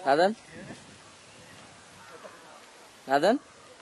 நாதன் நாதன்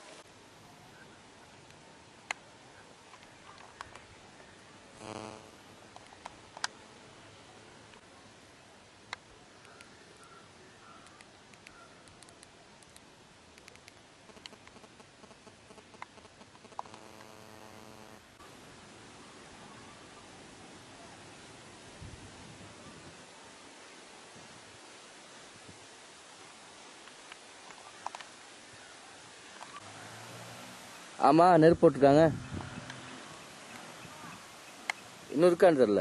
ஆமா நெருப்பு போட்டிருக்காங்க இன்னும் இருக்கான்னு தெரியல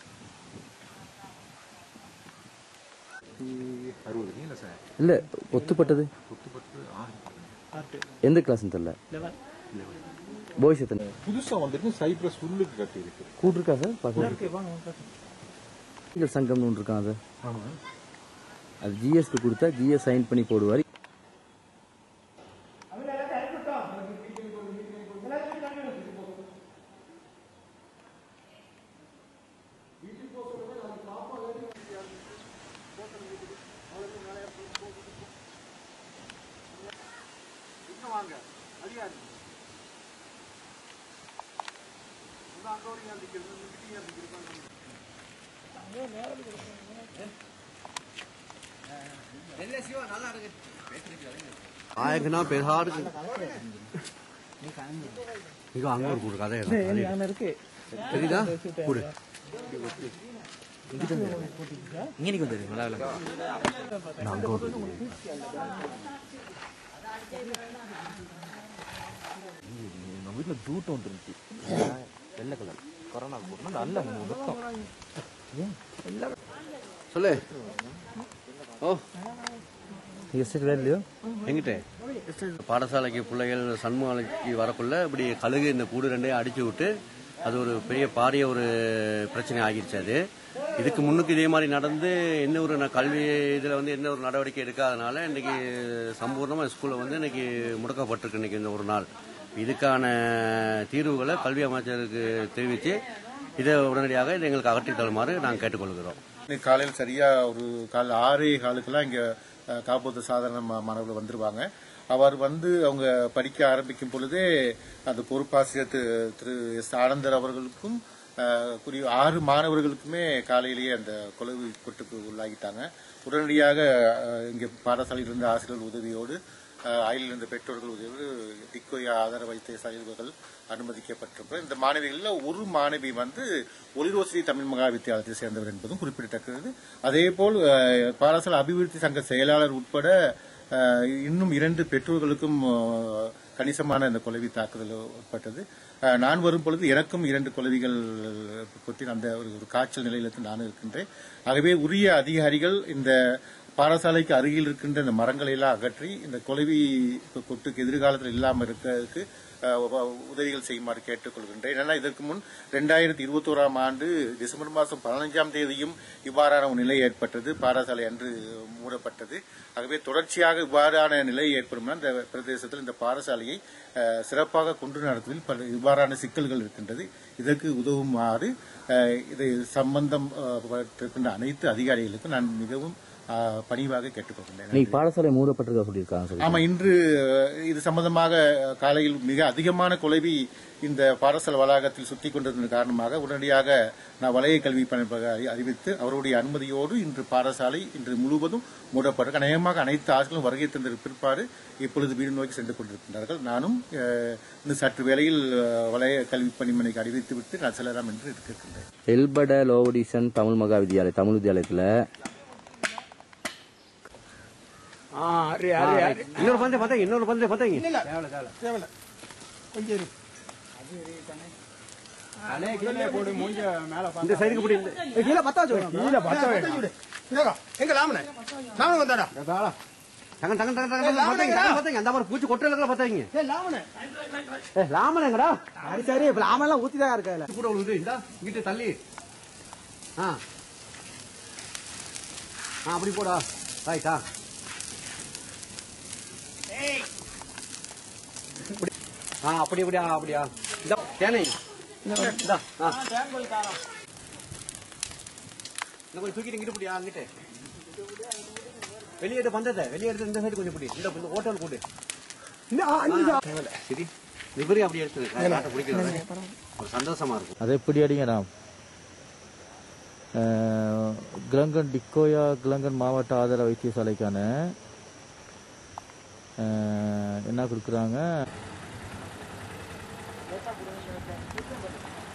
அறுபது இல்லை சார் இல்ல ஒத்துப்பட்டது குத்துப்பட்டு ஆறு எந்த கிளாஸ்னு தெரியல பாய்ஸ் எத்தனை புதுசா வந்துட்டு சைப்ரஸ் உள்ளுக்கு கட்டி இருக்கு கூட்டு இருக்கா சார் பார்க்க சங்கம்னு ஒன்று இருக்கான் அது ஆமா அது ஜிஎஸ்க்கு கொடுத்தா ஜிஎஸ் சைன் பண்ணி போடுவார் ஆயங்கன்னா பெருசாடு இங்க அங்க ஒரு கூடு கதை இருக்கு தெரியுதா கூடு இங்கே வந்துரு நல்லா இல்லை நம்ம வீட்டில் தூட்டம் வந்துருந்துச்சு வெள்ளை கலர் கொரோனா போட்டு நல்ல மொத்தம் சொல்லு ஓ எஸ்டேட் வேலையோ எங்கிட்ட பாடசாலைக்கு பிள்ளைகள் சண்முகாலைக்கு வரக்குள்ள இப்படி கழுகு இந்த கூடு ரெண்டையும் அடிச்சு விட்டு அது ஒரு பெரிய பாரிய ஒரு பிரச்சனை ஆகிருச்சு அது இதுக்கு முன்னுக்கு இதே மாதிரி நடந்து என்ன ஒரு ந- கல்வி இதில் வந்து எந்த ஒரு நடவடிக்கை எடுக்காதனால இன்னைக்கு சம்பூர்ணமாக ஸ்கூலில் வந்து இன்னைக்கு முடக்கப்பட்டிருக்கு இன்னைக்கு இந்த ஒரு நாள் இதுக்கான தீர்வுகளை கல்வி அமைச்சருக்கு தெரிவித்து இதை உடனடியாக இதை எங்களுக்கு அகற்றி தருமாறு நாங்கள் கேட்டுக்கொள்கிறோம் இன்னைக்கு காலையில் சரியா ஒரு கால் ஆறே காலுக்கெல்லாம் இங்க அஹ், காப்போத்து சாதாரண மா- மாணவர்கள் வந்துருவாங்க அவர் வந்து அவங்க படிக்க ஆரம்பிக்கும் பொழுதே அந்த பொறுப்பாசிரியர் திரு- திரு எஸ் ஆனந்தர் அவர்களுக்கும் அஹ், குறி ஆறு மாணவர்களுக்குமே காலையிலேயே அந்த கொலவு கொட்டுக்கு உள்ளாகிட்டாங்க உடனடியாக அஹ், இங்கே பாடசாலையில் இருந்த ஆசிரியர்கள் உதவியோடு அஹ், அயலில் இருந்த பெற்றோர்கள் உதவியோடு டிக்கோய் ஆதார வைத்தியசாலைகள் அனுமதிக்கப்பட்டிருக்கிறார் இந்த மாணவிகளில் ஒரு மாணவி வந்து ஒளிரோஸ்ரீ தமிழ் மகா வித்தியாலயத்தை சேர்ந்தவர் என்பதும் குறிப்பிடத்தக்கது அதேபோல் அஹ், பாடசாலை அபிவிருத்தி சங்க செயலாளர் உட்பட அஹ், இன்னும் இரண்டு பெற்றோர்களுக்கும் அஹ், கணிசமான இந்த கொலைவி தாக்குதல் உட்பட்டது அஹ், நான் வரும் பொழுது எனக்கும் இரண்டு கொலைவிகள் கொத்தி அந்த ஒரு ஒரு காய்ச்சல் நிலையில நானும் இருக்கின்றேன் ஆகவே உரிய அதிகாரிகள் இந்த பாடசாலைக்கு அருகில் இருக்கின்ற இந்த மரங்களை எல்லாம் அகற்றி இந்த கொலைவி கொட்டுக்கு எதிர்காலத்தில் இல்லாமல் இருக்கிறதுக்கு அஹ், உ- உதவிகள் செய்யுமாறு கேட்டுக்கொள்கின்றேன் ஏன்னா இதற்கு முன் ரெண்டாயிரத்தி இருபத்தோராம் ஆண்டு டிசம்பர் மாதம் பதினஞ்சாம் தேதியும் இவ்வாறான ஒரு நிலை ஏற்பட்டது பாடசாலை அன்று மூடப்பட்டது ஆகவே தொடர்ச்சியாக இவ்வாறான நிலை ஏற்படும் இந்த பிரதேசத்தில் இந்த பாடசாலையை அஹ், சிறப்பாக கொண்டு நடத்துவதில் பல இவ்வாறான சிக்கல்கள் இருக்கின்றது இதற்கு உதவுமாறு அஹ், இதை சம்பந்தம் அஹ், பட்டிருக்கின்ற அனைத்து அதிகாரிகளுக்கும் நான் மிகவும் அஹ், பணிவாக கேட்டுக்கொள்கின்றேன் இன்னைக்கு பாடசாலை மூடப்பட்டிருக்கா சொல்லியிருக்காங்க சொல்லி ஆமா இன்று அஹ், இது சம்பந்தமாக அஹ், காலையில் மிக அதிகமான கொலைவி இந்த பாடசாலை வளாகத்தில் சுத்தி கொண்டிருந்த காரணமாக உடனடியாக நான் வலய கல்வி பணிப்பாக அறி- அறிவித்து அவருடைய அனுமதியோடு இன்று பாடசாலை இன்று முழுவதும் மூடப்பட்டு அநேகமாக அனைத்து ஆசிரியர்களும் வருகை தந்த பிற்பாடு இப்பொழுது வீடு நோக்கி சென்று கொண்டிருக்கின்றார்கள் நானும் அஹ், இன்னும் சற்று வேளையில் அஹ், வலய கல்வி பணிமனைக்கு அறிவித்துவிட்டு நான் செல்லலாம் என்று இருக்கின்றேன் எல்பட லோவடிசன் தமிழ் மகா வித்யாலயம் தமிழ் வித்யாலயத்தில் இன்னொரு பந்தயம் பார்த்தா இன்னொரு பந்தயம் பார்த்தாங்க இந்த சைடுக்கு இப்படி இந்த- கீழே பத்தா சொல்லு கீழே பத்தா எங்க லாமனே லாமனே வந்தாடா டங்க டங்க டங்க டங்க டங்க பார்த்தாங்க டங்க பார்த்தாங்க அந்த மாதிரி பூச்சி கொட்டல பார்த்தாங்க ஏ லாமனே ஏ லாமனங்கடா சரி சரி இப்ப லாமெல்லாம் ஊத்தி தான் இருக்கா கூட விழுது இந்தா இங்கிட்டு தள்ளி ஆ ஆ அப்படி போடா ரைட்டா ஆ அப்படி அப்படியா அப்படியா இதா தேனை இதா ஆ இந்த கொஞ்சம் தூக்கிட்டு இங்கிட்டு போடியா அங்கிட்டு வெளியே எடுத்து பந்தத்தை வெளியே எடுத்து இந்த சைடு கொஞ்சம் பிடி இந்த இந்த ஹோட்டல் கூடு இந்த ஆ, அஞ்சு சரி விபரி அப்படி எடுத்து காட்டை பிடிக்கிறது ஒரு சந்தோஷமா இருக்கும் அதை எப்படி அடிங்க ராம் அஹ், கிளங்கன் டிக்கோயா கிளங்கன் மாவட்ட ஆதார வைத்தியசாலைக்கான அஹ், என்ன கொடுக்குறாங்க